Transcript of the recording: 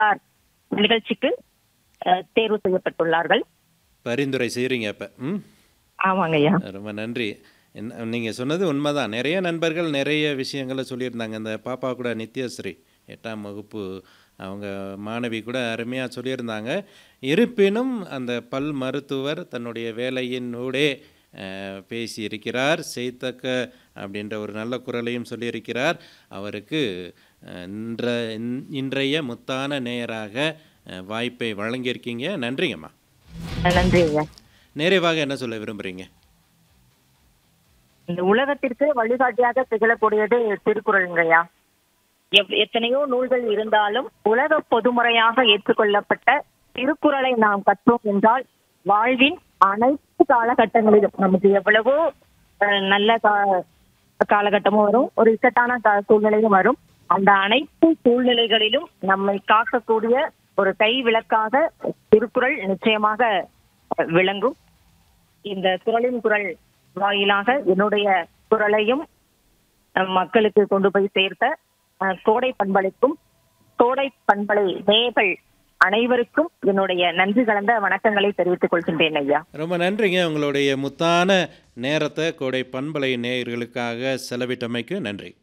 sir நிகழ்ச்சிக்கு அஹ், தேர்வு செய்யப்பட்டுள்ளார்கள் பரிந்துரை செய்கிறீங்க அப்போ ம் ஆமாங்க ஐயா ரொம்ப நன்றி என்ன நீங்கள் சொன்னது உண்மைதான் நிறைய நண்பர்கள் நிறைய விஷயங்களை சொல்லியிருந்தாங்க இந்த பாப்பா கூட நித்யஸ்ரீ எட்டாம் வகுப்பு அவங்க மாணவி கூட அருமையாக சொல்லியிருந்தாங்க இருப்பினும் அந்த பல் மருத்துவர் தன்னுடைய வேலையினூடே அஹ், பேசியிருக்கிறார் செய்தக்க அப்படின்ற ஒரு நல்ல குரலையும் சொல்லியிருக்கிறார் அவருக்கு அஹ், இன்ற இன்- இன்றைய முத்தான நேயராக அஹ், வாய்ப்பை வழங்கியிருக்கீங்க நன்றிங்கம்மா நன்றி ஐயா நிறைவாக என்ன சொல்ல விரும்புகிறீங்க இந்த உலகத்திற்கு வழிகாட்டியாக திகழக்கூடியது திருக்குறளுங்கய்யா எவ்- எத்தனையோ நூல்கள் இருந்தாலும் உலக பொதுமுறையாக ஏற்றுக்கொள்ளப்பட்ட திருக்குறளை நாம் கற்றோம் என்றால் வாழ்வின் அனைத்து காலகட்டங்களிலும் நமக்கு எவ்வளவோ அஹ், நல்ல கா- காலகட்டமும் வரும் ஒரு இக்கட்டான கா- சூழ்நிலையும் வரும் அந்த அனைத்து சூழ்நிலைகளிலும் நம்மை காக்கக்கூடிய ஒரு கை விளக்காக திருக்குறள் நிச்சயமாக அஹ், விளங்கும் இந்த குரலின் குரல் வாயிலாக என்னுடைய குரலையும் அஹ், மக்களுக்கு கொண்டு போய் சேர்த்த அஹ், கோடை பண்பலைக்கும் கோடை பண்பலை நேயர்கள் அனைவருக்கும் என்னுடைய நன்றி கலந்த வணக்கங்களை தெரிவித்துக் கொள்கின்றேன் ஐயா ரொம்ப நன்றிங்க உங்களுடைய முத்தான நேரத்தை கோடை பண்பலை நேயர்களுக்காக செலவிட்டமைக்கு நன்றி